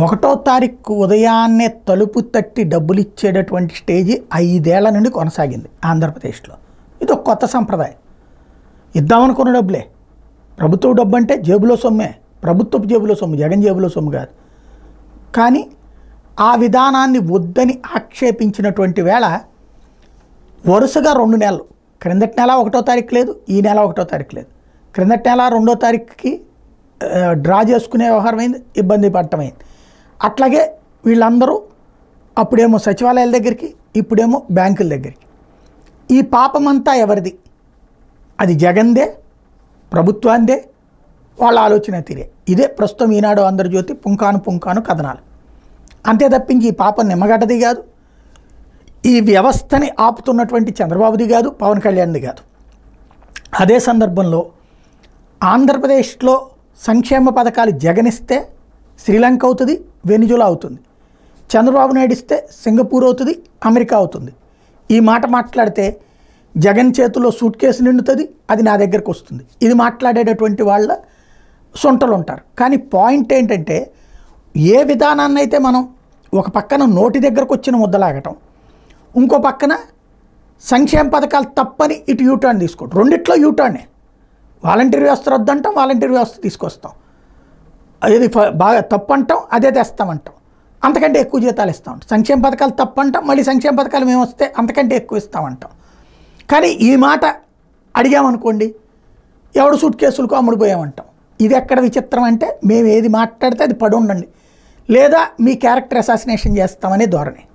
ఒకటో తారీఖు ఉదయాన్నే తలుపు తట్టి డబ్బులు ఇచ్చేటటువంటి స్టేజీ ఐదేళ్ల నుండి కొనసాగింది ఆంధ్రప్రదేశ్లో ఇది ఒక కొత్త సంప్రదాయం ఇద్దామనుకున్న డబ్బులే ప్రభుత్వ డబ్బు అంటే జేబులో సొమ్మే ప్రభుత్వపు జేబులో సొమ్ము జగన్ జేబులో సొమ్ము కాదు కానీ ఆ విధానాన్ని వద్దని ఆక్షేపించినటువంటి వేళ వరుసగా రెండు నెలలు క్రిందటి నెల ఒకటో తారీఖు లేదు ఈ నెల ఒకటో తారీఖు లేదు క్రిందటి నెల రెండో తారీఖుకి ఆ, డ్రా చేసుకునే వ్యవహారం అయింది ఇబ్బంది పడటమైంది అట్లాగే వీళ్ళందరూ అప్పుడేమో సచివాలయాల దగ్గరికి ఇప్పుడేమో బ్యాంకుల దగ్గరికి ఈ పాపమంతా ఎవరిది అది జగన్దే ప్రభుత్వాందే వాళ్ళ ఆలోచన తీరే ఇదే ప్రస్తుతం ఈనాడు ఆంధ్రజ్యోతి పుంకాను పుంకాను కథనాలు అంతే తప్పించి ఈ పాపం నిమ్మగడ్డది కాదు ఈ వ్యవస్థని ఆపుతున్నటువంటి చంద్రబాబుది కాదు పవన్ కళ్యాణ్ది కాదు అదే సందర్భంలో ఆంధ్రప్రదేశ్లో సంక్షేమ పథకాలు జగనిస్తే శ్రీలంక అవుతుంది వెనిజులా అవుతుంది చంద్రబాబు నాయుడు ఇస్తే సింగపూర్ అవుతుంది అమెరికా అవుతుంది ఈ మాట మాట్లాడితే జగన్ చేతిలో సూట్ కేసు నిండుతుంది అది నా దగ్గరకు వస్తుంది ఇది మాట్లాడేటటువంటి వాళ్ళ సొంటలు ఉంటారు కానీ పాయింట్ ఏంటంటే ఏ విధానాన్ని అయితే మనం ఒక పక్కన నోటి దగ్గరకు వచ్చిన ముద్దలాగటం ఇంకో పక్కన సంక్షేమ పథకాలు తప్పని ఇటు యూటర్న్ తీసుకోవడం రెండిట్లో యూటర్నే వాలంటీర్ వ్యవస్థ వద్దంటాం వాలంటీర్ వ్యవస్థ తీసుకొస్తాం అది ఫ- బాగా తప్పు అంటాం అదే తెస్తామంటాం అంతకంటే ఎక్కువ జీతాలు ఇస్తామంటాం సంక్షేమ పథకాలు తప్పు అంటాం మళ్ళీ సంక్షేమ పథకాలు మేము వస్తే అంతకంటే ఎక్కువ ఇస్తామంటాం కానీ ఈ మాట అడిగామనుకోండి ఎవడు సూట్ కేసులకు అమ్ముడుపోయామంటాం ఇది ఎక్కడ విచిత్రం అంటే మేము ఏది మాట్లాడితే అది పడి ఉండండి లేదా మీ క్యారెక్టర్ అసాసినేషన్ చేస్తామనే ధోరణి